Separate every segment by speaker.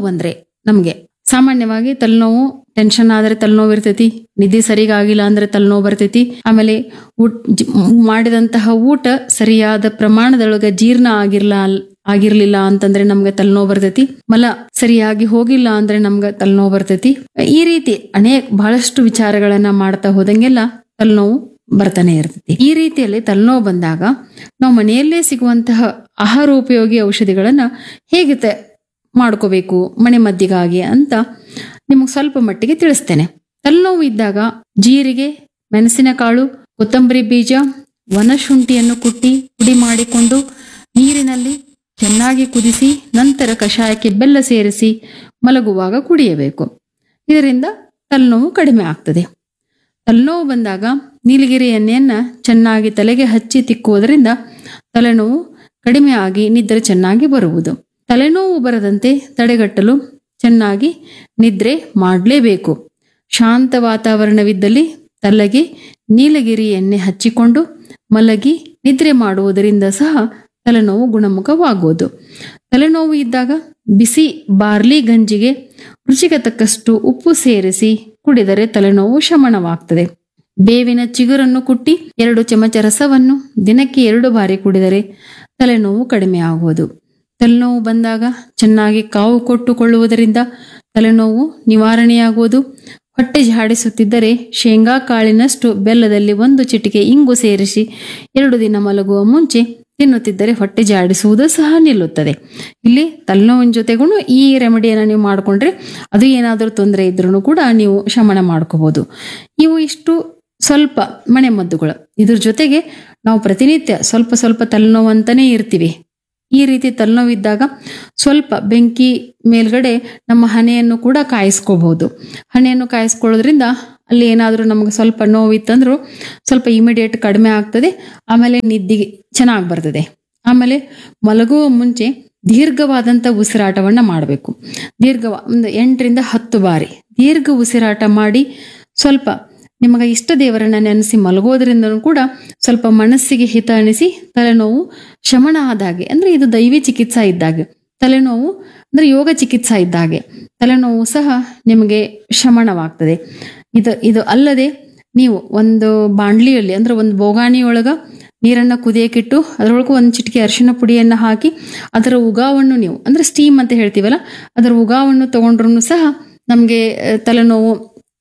Speaker 1: ಬಂದ್ರೆ ನಮಗೆ ಸಾಮಾನ್ಯವಾಗಿ ತಲೆನೋವು ಟೆನ್ಷನ್ ಆದ್ರೆ ತಲೆನೋವು ಇರ್ತೈತಿ ನಿದ್ದೆ ಸರಿಗಾಗಿಲ್ಲ ಅಂದ್ರೆ ತಲೆನೋವು ಬರ್ತೈತಿ ಆಮೇಲೆ ಊಟ ಜಿ- ಮಾಡಿದಂತಹ ಊಟ ಸರಿಯಾದ ಪ್ರಮಾಣದೊಳಗೆ ಜೀರ್ಣ ಆಗಿರ್ಲ ಆಗಿರ್ಲಿಲ್ಲ ಅಂತಂದ್ರೆ ನಮ್ಗೆ ತಲೆನೋವು ಬರ್ತೈತಿ ಮಲ ಸರಿಯಾಗಿ ಹೋಗಿಲ್ಲ ಅಂದ್ರೆ ನಮ್ಗೆ ತಲೆನೋವು ಬರ್ತೈತಿ ಈ ರೀತಿ ಅನೇಕ ಬಹಳಷ್ಟು ವಿಚಾರಗಳನ್ನ ಮಾಡ್ತಾ ಹೋದಂಗೆಲ್ಲ ತಲೆನೋವು ಬರ್ತಾನೆ ಇರ್ತೈತಿ ಈ ರೀತಿಯಲ್ಲಿ ತಲೆನೋವು ಬಂದಾಗ ನಾವು ಮನೆಯಲ್ಲೇ ಸಿಗುವಂತಹ ಆಹಾರೋಪಯೋಗಿ ಔಷಧಿಗಳನ್ನ ಹೇಗೆ ತ- ಮಾಡ್ಕೋಬೇಕು ಮನೆ ಮದ್ದಿಗಾಗಿ ಅಂತ ನಿಮಗೆ ಸ್ವಲ್ಪ ಮಟ್ಟಿಗೆ ತಿಳಿಸ್ತೇನೆ ತಲೆನೋವು ಇದ್ದಾಗ ಜೀರಿಗೆ ಮೆಣಸಿನಕಾಳು ಕೊತ್ತಂಬರಿ ಬೀಜ ವನಶುಂಠಿಯನ್ನು ಕುಟ್ಟಿ ಪುಡಿ ಮಾಡಿಕೊಂಡು ನೀರಿನಲ್ಲಿ ಚೆನ್ನಾಗಿ ಕುದಿಸಿ ನಂತರ ಕಷಾಯಕ್ಕೆ ಬೆಲ್ಲ ಸೇರಿಸಿ ಮಲಗುವಾಗ ಕುಡಿಯಬೇಕು ಇದರಿಂದ ತಲೆನೋವು ಕಡಿಮೆ ಆಗ್ತದೆ ತಲೆನೋವು ಬಂದಾಗ ನೀಲಗಿರಿ ಎಣ್ಣೆಯನ್ನ ಚೆನ್ನಾಗಿ ತಲೆಗೆ ಹಚ್ಚಿ ತಿಕ್ಕುವುದರಿಂದ ತಲೆನೋವು ಕಡಿಮೆ ಆಗಿ ನಿದ್ರೆ ಚೆನ್ನಾಗಿ ಬರುವುದು ತಲೆನೋವು ಬರದಂತೆ ತಡೆಗಟ್ಟಲು ಚೆನ್ನಾಗಿ ನಿದ್ರೆ ಮಾಡಲೇಬೇಕು ಶಾಂತ ವಾತಾವರಣವಿದ್ದಲ್ಲಿ ತಲೆಗೆ ನೀಲಗಿರಿ ಎಣ್ಣೆ ಹಚ್ಚಿಕೊಂಡು ಮಲಗಿ ನಿದ್ರೆ ಮಾಡುವುದರಿಂದ ಸಹ ತಲೆನೋವು ಗುಣಮುಖವಾಗುವುದು ತಲೆನೋವು ಇದ್ದಾಗ ಬಿಸಿ ಬಾರ್ಲಿ ಗಂಜಿಗೆ ರುಚಿಗೆ ತಕ್ಕಷ್ಟು ಉಪ್ಪು ಸೇರಿಸಿ ಕುಡಿದರೆ ತಲೆನೋವು ಶಮನವಾಗ್ತದೆ ಬೇವಿನ ಚಿಗುರನ್ನು ಕುಟ್ಟಿ ಎರಡು ಚಮಚ ರಸವನ್ನು ದಿನಕ್ಕೆ ಎರಡು ಬಾರಿ ಕುಡಿದರೆ ತಲೆನೋವು ಕಡಿಮೆ ಆಗುವುದು ತಲೆನೋವು ಬಂದಾಗ ಚೆನ್ನಾಗಿ ಕಾವು ಕೊಟ್ಟುಕೊಳ್ಳುವುದರಿಂದ ತಲೆನೋವು ನಿವಾರಣೆಯಾಗುವುದು ಹೊಟ್ಟೆ ಜಾಡಿಸುತ್ತಿದ್ದರೆ ಶೇಂಗಾ ಕಾಳಿನಷ್ಟು ಬೆಲ್ಲದಲ್ಲಿ ಒಂದು ಚಿಟಿಕೆ ಇಂಗು ಸೇರಿಸಿ ಎರಡು ದಿನ ಮಲಗುವ ಮುಂಚೆ ತಿನ್ನುತ್ತಿದ್ದರೆ ಹೊಟ್ಟೆ ಜಾಡಿಸುವುದು ಸಹ ನಿಲ್ಲುತ್ತದೆ ಇಲ್ಲಿ ತಲೆನೋವಿನ ಜೊತೆಗೂ ಈ ರೆಮಿಡಿಯನ್ನು ನೀವು ಮಾಡಿಕೊಂಡ್ರೆ ಅದು ಏನಾದರೂ ತೊಂದರೆ ಇದ್ರೂ ಕೂಡ ನೀವು ಶಮನ ಮಾಡ್ಕೋಬಹುದು ಇವು ಇಷ್ಟು ಸ್ವಲ್ಪ ಮನೆ ಮದ್ದುಗಳು ಇದ್ರ ಜೊತೆಗೆ ನಾವು ಪ್ರತಿನಿತ್ಯ ಸ್ವಲ್ಪ ಸ್ವಲ್ಪ ತಲೆನೋವು ಅಂತಾನೆ ಇರ್ತೀವಿ ಈ ರೀತಿ ತಲೆನೋವಿದ್ದಾಗ ಸ್ವಲ್ಪ ಬೆಂಕಿ ಮೇಲ್ಗಡೆ ನಮ್ಮ ಹಣೆಯನ್ನು ಕೂಡ ಕಾಯಿಸ್ಕೋಬಹುದು ಹಣೆಯನ್ನು ಕಾಯಿಸ್ಕೊಳ್ಳೋದ್ರಿಂದ ಅಲ್ಲಿ ಏನಾದರೂ ನಮಗೆ ಸ್ವಲ್ಪ ನೋವಿತ್ತಂದ್ರೂ ಸ್ವಲ್ಪ ಇಮಿಡಿಯೇಟ್ ಕಡಿಮೆ ಆಗ್ತದೆ ಆಮೇಲೆ ನಿದ್ದಿಗೆ ಚೆನ್ನಾಗಿ ಬರ್ತದೆ ಆಮೇಲೆ ಮಲಗುವ ಮುಂಚೆ ದೀರ್ಘವಾದಂಥ ಉಸಿರಾಟವನ್ನ ಮಾಡಬೇಕು ದೀರ್ಘ ಒಂದು ಎಂಟರಿಂದ ಹತ್ತು ಬಾರಿ ದೀರ್ಘ ಉಸಿರಾಟ ಮಾಡಿ ಸ್ವಲ್ಪ ನಿಮಗೆ ಇಷ್ಟ ದೇವರನ್ನ ನೆನೆಸಿ ಮಲಗೋದ್ರಿಂದನೂ ಕೂಡ ಸ್ವಲ್ಪ ಮನಸ್ಸಿಗೆ ಹಿತ ಅನಿಸಿ ತಲೆನೋವು ಶಮನ ಆದಾಗೆ ಅಂದ್ರೆ ಇದು ದೈವಿ ಚಿಕಿತ್ಸಾ ಇದ್ದಾಗೆ ತಲೆನೋವು ಅಂದ್ರೆ ಯೋಗ ಚಿಕಿತ್ಸಾ ಇದ್ದಾಗೆ ತಲೆನೋವು ಸಹ ನಿಮಗೆ ಶಮನವಾಗ್ತದೆ ಇದು ಇದು ಅಲ್ಲದೆ ನೀವು ಒಂದು ಬಾಂಡ್ಲಿಯಲ್ಲಿ ಅಂದ್ರೆ ಒಂದು ಬೋಗಾಣಿಯೊಳಗ ನೀರನ್ನ ಕುದಿಯಕ್ಕಿಟ್ಟು ಅದರೊಳಗೆ ಒಂದು ಚಿಟಿಕೆ ಅರಿಶಿನ ಪುಡಿಯನ್ನ ಹಾಕಿ ಅದರ ಉಗಾವನ್ನು ನೀವು ಅಂದ್ರೆ ಸ್ಟೀಮ್ ಅಂತ ಹೇಳ್ತೀವಲ್ಲ ಅದರ ಉಗಾವನ್ನು ತಗೊಂಡ್ರು ಸಹ ನಮಗೆ ತಲೆನೋವು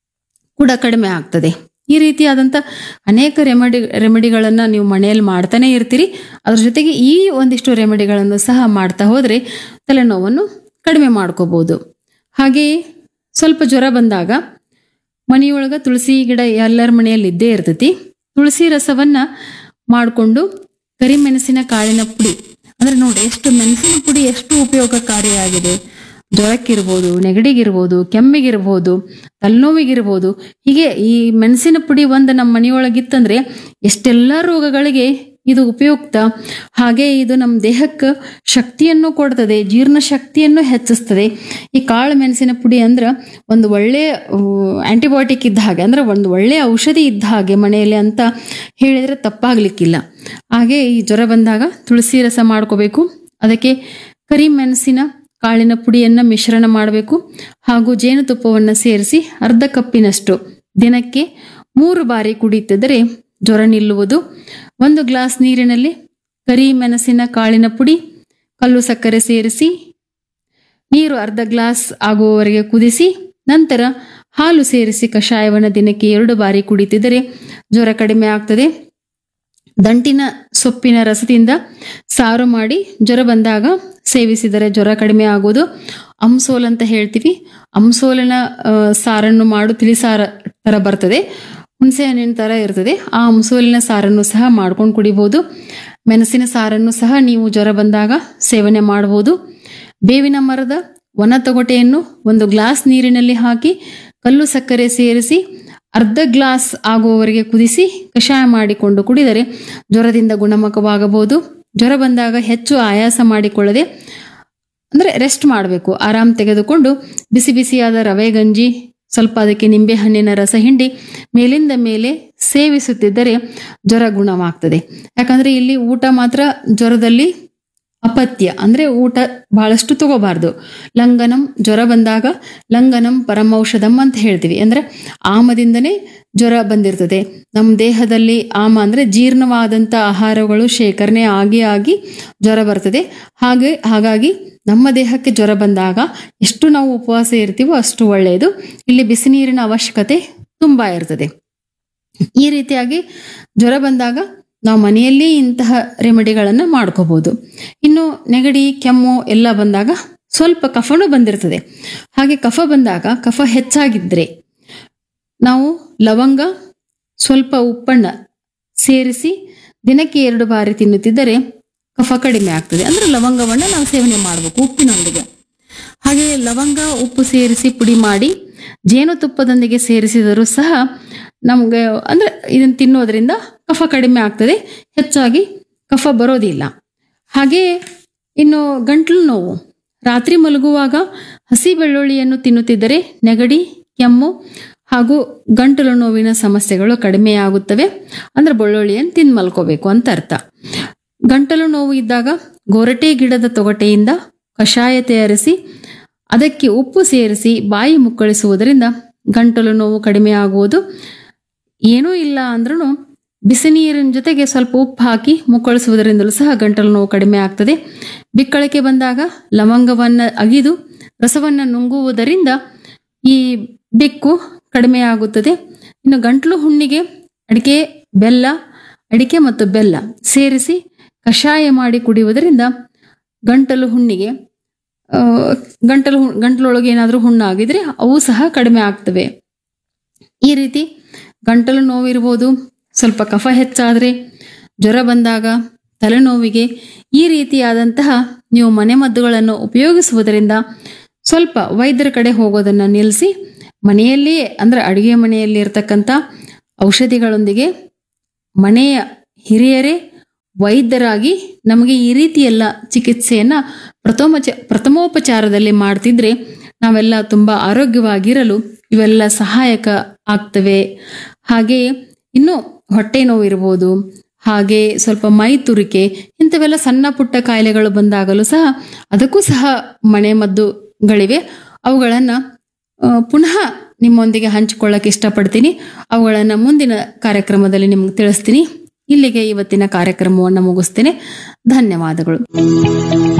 Speaker 1: ಕೂಡ ಕಡಿಮೆ ಆಗ್ತದೆ ಈ ರೀತಿಯಾದಂಥ ಅನೇಕ ರೆಮಿಡಿ ರೆಮಿಡಿಗಳನ್ನು ನೀವು ಮನೆಯಲ್ಲಿ ಮಾಡ್ತಾನೆ ಇರ್ತೀರಿ ಅದ್ರ ಜೊತೆಗೆ ಈ ಒಂದಿಷ್ಟು ರೆಮಿಡಿಗಳನ್ನು ಸಹ ಮಾಡ್ತಾ ಹೋದರೆ ತಲೆನೋವನ್ನು ಕಡಿಮೆ ಮಾಡ್ಕೋಬಹುದು ಹಾಗೆಯೇ ಸ್ವಲ್ಪ ಜ್ವರ ಬಂದಾಗ ಮನೆಯೊಳಗೆ ತುಳಸಿ ಗಿಡ ಎಲ್ಲರ ಮನೆಯಲ್ಲಿ ಇದ್ದೇ ಇರ್ತೈತಿ ತುಳಸಿ ರಸವನ್ನ ಮಾಡಿಕೊಂಡು ಕರಿಮೆಣಸಿನ ಕಾಳಿನ ಪುಡಿ ಅಂದ್ರೆ ನೋಡಿ ಎಷ್ಟು ಮೆಣಸಿನ ಪುಡಿ ಎಷ್ಟು ಉಪಯೋಗಕಾರಿಯಾಗಿದೆ ಜ್ವರಕ್ಕಿರ್ಬೋದು ನೆಗಡಿಗಿರ್ಬೋದು ಕೆಮ್ಮಿಗಿರ್ಬೋದು ತಲೆನೋವಿಗಿರ್ಬೋದು ಹೀಗೆ ಈ ಮೆಣಸಿನ ಪುಡಿ ಒಂದು ನಮ್ಮ ಮನೆಯೊಳಗಿತ್ತಂದ್ರೆ ಎಷ್ಟೆಲ್ಲ ರೋಗಗಳಿಗೆ ಇದು ಉಪಯುಕ್ತ ಹಾಗೆ ಇದು ನಮ್ಮ ದೇಹಕ್ಕೆ ಶಕ್ತಿಯನ್ನು ಕೊಡ್ತದೆ ಜೀರ್ಣ ಶಕ್ತಿಯನ್ನು ಹೆಚ್ಚಿಸ್ತದೆ ಈ ಕಾಳು ಮೆಣಸಿನ ಪುಡಿ ಅಂದ್ರೆ ಒಂದು ಒಳ್ಳೆಯ ಆಂಟಿಬಯೋಟಿಕ್ ಇದ್ದ ಹಾಗೆ ಅಂದ್ರೆ ಒಂದು ಒಳ್ಳೆಯ ಔಷಧಿ ಇದ್ದ ಹಾಗೆ ಮನೆಯಲ್ಲಿ ಅಂತ ಹೇಳಿದ್ರೆ ತಪ್ಪಾಗ್ಲಿಕ್ಕಿಲ್ಲ ಹಾಗೆ ಈ ಜ್ವರ ಬಂದಾಗ ತುಳಸಿ ರಸ ಮಾಡ್ಕೋಬೇಕು ಅದಕ್ಕೆ ಕರಿ ಮೆಣಸಿನ ಕಾಳಿನ ಪುಡಿಯನ್ನ ಮಿಶ್ರಣ ಮಾಡಬೇಕು ಹಾಗೂ ಜೇನುತುಪ್ಪವನ್ನು ಸೇರಿಸಿ ಅರ್ಧ ಕಪ್ಪಿನಷ್ಟು ದಿನಕ್ಕೆ ಮೂರು ಬಾರಿ ಕುಡಿಯುತ್ತಿದ್ದರೆ ಜ್ವರ ನಿಲ್ಲುವುದು ಒಂದು ಗ್ಲಾಸ್ ನೀರಿನಲ್ಲಿ ಕರಿ ಮೆಣಸಿನ ಕಾಳಿನ ಪುಡಿ ಕಲ್ಲು ಸಕ್ಕರೆ ಸೇರಿಸಿ ನೀರು ಅರ್ಧ ಗ್ಲಾಸ್ ಆಗುವವರೆಗೆ ಕುದಿಸಿ ನಂತರ ಹಾಲು ಸೇರಿಸಿ ಕಷಾಯವನ್ನು ದಿನಕ್ಕೆ ಎರಡು ಬಾರಿ ಕುಡಿತಿದ್ದರೆ ಜ್ವರ ಕಡಿಮೆ ಆಗ್ತದೆ ದಂಟಿನ ಸೊಪ್ಪಿನ ರಸದಿಂದ ಸಾರು ಮಾಡಿ ಜ್ವರ ಬಂದಾಗ ಸೇವಿಸಿದರೆ ಜ್ವರ ಕಡಿಮೆ ಆಗೋದು ಅಂಸೋಲ್ ಅಂತ ಹೇಳ್ತೀವಿ ಅಂಸೋಲನ ಆ, ಸಾರನ್ನು ಮಾಡು ತಿಳಿಸಾರ ತರ ಬರ್ತದೆ ಹುಣಸೆ ಹಣ್ಣಿನ ತರ ಇರ್ತದೆ ಆ ಅಂಸೋಲಿನ ಸಾರನ್ನು ಸಹ ಮಾಡ್ಕೊಂಡು ಕುಡಿಬಹುದು ಮೆಣಸಿನ ಸಾರನ್ನು ಸಹ ನೀವು ಜ್ವರ ಬಂದಾಗ ಸೇವನೆ ಮಾಡಬಹುದು ಬೇವಿನ ಮರದ ಒಣ ತೊಗಟೆಯನ್ನು ಒಂದು ಗ್ಲಾಸ್ ನೀರಿನಲ್ಲಿ ಹಾಕಿ ಕಲ್ಲು ಸಕ್ಕರೆ ಸೇರಿಸಿ ಅರ್ಧ ಗ್ಲಾಸ್ ಆಗುವವರೆಗೆ ಕುದಿಸಿ ಕಷಾಯ ಮಾಡಿಕೊಂಡು ಕುಡಿದರೆ ಜ್ವರದಿಂದ ಗುಣಮುಖವಾಗಬಹುದು ಜ್ವರ ಬಂದಾಗ ಹೆಚ್ಚು ಆಯಾಸ ಮಾಡಿಕೊಳ್ಳದೆ ಅಂದ್ರೆ ರೆಸ್ಟ್ ಮಾಡಬೇಕು ಆರಾಮ್ ತೆಗೆದುಕೊಂಡು ಬಿಸಿ ಬಿಸಿಯಾದ ರವೆ ಗಂಜಿ ಸ್ವಲ್ಪ ಅದಕ್ಕೆ ನಿಂಬೆ ಹಣ್ಣಿನ ರಸ ಹಿಂಡಿ ಮೇಲಿಂದ ಮೇಲೆ ಸೇವಿಸುತ್ತಿದ್ದರೆ ಜ್ವರ ಗುಣವಾಗ್ತದೆ ಯಾಕಂದ್ರೆ ಇಲ್ಲಿ ಊಟ ಮಾತ್ರ ಜ್ವರದಲ್ಲಿ ಅಪತ್ಯ ಅಂದ್ರೆ ಊಟ ಬಹಳಷ್ಟು ತಗೋಬಾರ್ದು ಲಂಘನಂ ಜ್ವರ ಬಂದಾಗ ಲಂಘನಂ ಪರಮೌಷಧಂ ಅಂತ ಹೇಳ್ತೀವಿ ಅಂದ್ರೆ ಆಮದಿಂದನೇ ಜ್ವರ ಬಂದಿರ್ತದೆ ನಮ್ಮ ದೇಹದಲ್ಲಿ ಆಮ ಅಂದ್ರೆ ಜೀರ್ಣವಾದಂಥ ಆಹಾರಗಳು ಶೇಖರಣೆ ಆಗಿ ಆಗಿ ಜ್ವರ ಬರ್ತದೆ ಹಾಗೆ ಹಾಗಾಗಿ ನಮ್ಮ ದೇಹಕ್ಕೆ ಜ್ವರ ಬಂದಾಗ ಎಷ್ಟು ನಾವು ಉಪವಾಸ ಇರ್ತೀವೋ ಅಷ್ಟು ಒಳ್ಳೆಯದು ಇಲ್ಲಿ ಬಿಸಿ ನೀರಿನ ಅವಶ್ಯಕತೆ ತುಂಬಾ ಇರ್ತದೆ ಈ ರೀತಿಯಾಗಿ ಜ್ವರ ಬಂದಾಗ ನಾವು ಮನೆಯಲ್ಲಿ ಇಂತಹ ರೆಮಿಡಿಗಳನ್ನು ಮಾಡ್ಕೋಬಹುದು ಇನ್ನು ನೆಗಡಿ ಕೆಮ್ಮು ಎಲ್ಲ ಬಂದಾಗ ಸ್ವಲ್ಪ ಕಫನೂ ಬಂದಿರ್ತದೆ ಹಾಗೆ ಕಫ ಬಂದಾಗ ಕಫ ಹೆಚ್ಚಾಗಿದ್ರೆ ನಾವು ಲವಂಗ ಸ್ವಲ್ಪ ಉಪ್ಪನ್ನ ಸೇರಿಸಿ ದಿನಕ್ಕೆ ಎರಡು ಬಾರಿ ತಿನ್ನುತ್ತಿದ್ದರೆ ಕಫ ಕಡಿಮೆ ಆಗ್ತದೆ ಅಂದ್ರೆ ಲವಂಗವನ್ನು ನಾವು ಸೇವನೆ ಮಾಡಬೇಕು ಉಪ್ಪಿನೊಂದಿಗೆ ಹಾಗೆ ಲವಂಗ ಉಪ್ಪು ಸೇರಿಸಿ ಪುಡಿ ಮಾಡಿ ಜೇನುತುಪ್ಪದೊಂದಿಗೆ ಸೇರಿಸಿದರೂ ಸಹ ನಮ್ಗೆ ಅಂದ್ರೆ ಇದನ್ನು ತಿನ್ನೋದ್ರಿಂದ ಕಫ ಕಡಿಮೆ ಆಗ್ತದೆ ಹೆಚ್ಚಾಗಿ ಕಫ ಬರೋದಿಲ್ಲ ಹಾಗೆ ಇನ್ನು ಗಂಟ್ಲು ನೋವು ರಾತ್ರಿ ಮಲಗುವಾಗ ಹಸಿ ಬೆಳ್ಳುಳ್ಳಿಯನ್ನು ತಿನ್ನುತ್ತಿದ್ದರೆ ನೆಗಡಿ ಕೆಮ್ಮು ಹಾಗೂ ಗಂಟಲು ನೋವಿನ ಸಮಸ್ಯೆಗಳು ಕಡಿಮೆಯಾಗುತ್ತವೆ ಅಂದ್ರೆ ಬೆಳ್ಳುಳ್ಳಿಯನ್ನು ತಿಂದು ಮಲ್ಕೋಬೇಕು ಅಂತ ಅರ್ಥ ಗಂಟಲು ನೋವು ಇದ್ದಾಗ ಗೊರಟೆ ಗಿಡದ ತೊಗಟೆಯಿಂದ ಕಷಾಯ ತಯಾರಿಸಿ ಅದಕ್ಕೆ ಉಪ್ಪು ಸೇರಿಸಿ ಬಾಯಿ ಮುಕ್ಕಳಿಸುವುದರಿಂದ ಗಂಟಲು ನೋವು ಕಡಿಮೆ ಆಗುವುದು ಏನೂ ಇಲ್ಲ ಅಂದ್ರೂ ಬಿಸಿ ನೀರಿನ ಜೊತೆಗೆ ಸ್ವಲ್ಪ ಉಪ್ಪು ಹಾಕಿ ಮುಕ್ಕಳಿಸುವುದರಿಂದಲೂ ಸಹ ಗಂಟಲು ನೋವು ಕಡಿಮೆ ಆಗ್ತದೆ ಬಿಕ್ಕಳಿಕೆ ಬಂದಾಗ ಲವಂಗವನ್ನು ಅಗಿದು ರಸವನ್ನು ನುಂಗುವುದರಿಂದ ಈ ಬೆಕ್ಕು ಕಡಿಮೆ ಆಗುತ್ತದೆ ಇನ್ನು ಗಂಟಲು ಹುಣ್ಣಿಗೆ ಅಡಿಕೆ ಬೆಲ್ಲ ಅಡಿಕೆ ಮತ್ತು ಬೆಲ್ಲ ಸೇರಿಸಿ ಕಷಾಯ ಮಾಡಿ ಕುಡಿಯುವುದರಿಂದ ಗಂಟಲು ಹುಣ್ಣಿಗೆ ಆ, ಗಂಟಲು ಹು- ಗಂಟಲೊಳಗೆ ಏನಾದರೂ ಹುಣ್ಣಾಗಿದ್ರೆ ಅವು ಸಹ ಕಡಿಮೆ ಆಗ್ತವೆ ಈ ರೀತಿ ಗಂಟಲು ನೋವಿರ್ಬೋದು ಸ್ವಲ್ಪ ಕಫ ಹೆಚ್ಚಾದರೆ ಜ್ವರ ಬಂದಾಗ ತಲೆನೋವಿಗೆ ಈ ರೀತಿಯಾದಂತಹ ನೀವು ಮನೆಮದ್ದುಗಳನ್ನು ಉಪಯೋಗಿಸುವುದರಿಂದ ಸ್ವಲ್ಪ ವೈದ್ಯರ ಕಡೆ ಹೋಗೋದನ್ನು ನಿಲ್ಲಿಸಿ ಮನೆಯಲ್ಲಿಯೇ ಅಂದರೆ ಅಡುಗೆ ಮನೆಯಲ್ಲಿ ಇರ್ತಕ್ಕಂಥ ಔಷಧಿಗಳೊಂದಿಗೆ ಮನೆಯ ಹಿರಿಯರೇ ವೈದ್ಯರಾಗಿ ನಮಗೆ ಈ ರೀತಿಯೆಲ್ಲ ಚಿಕಿತ್ಸೆಯನ್ನ ಪ್ರಥಮ ಪ್ರಥಮೋಪಚಾರದಲ್ಲಿ ಮಾಡ್ತಿದ್ರೆ ನಾವೆಲ್ಲ ತುಂಬಾ ಆರೋಗ್ಯವಾಗಿರಲು ಇವೆಲ್ಲ ಸಹಾಯಕ ಆಗ್ತವೆ ಹಾಗೆಯೇ ಇನ್ನು ಹೊಟ್ಟೆ ನೋವು ಇರ್ಬೋದು ಹಾಗೆ ಸ್ವಲ್ಪ ಮೈ ತುರಿಕೆ ಇಂಥವೆಲ್ಲ ಸಣ್ಣ ಪುಟ್ಟ ಕಾಯಿಲೆಗಳು ಬಂದಾಗಲೂ ಸಹ ಅದಕ್ಕೂ ಸಹ ಮನೆ ಮದ್ದುಗಳಿವೆ ಅವುಗಳನ್ನು ಪುನಃ ನಿಮ್ಮೊಂದಿಗೆ ಹಂಚಿಕೊಳ್ಳಕ್ಕೆ ಇಷ್ಟಪಡ್ತೀನಿ ಅವುಗಳನ್ನು ಮುಂದಿನ ಕಾರ್ಯಕ್ರಮದಲ್ಲಿ ನಿಮ್ಗೆ ತಿಳಿಸ್ತೀನಿ ಇಲ್ಲಿಗೆ ಇವತ್ತಿನ ಕಾರ್ಯಕ್ರಮವನ್ನು ಮುಗಿಸ್ತೇನೆ ಧನ್ಯವಾದಗಳು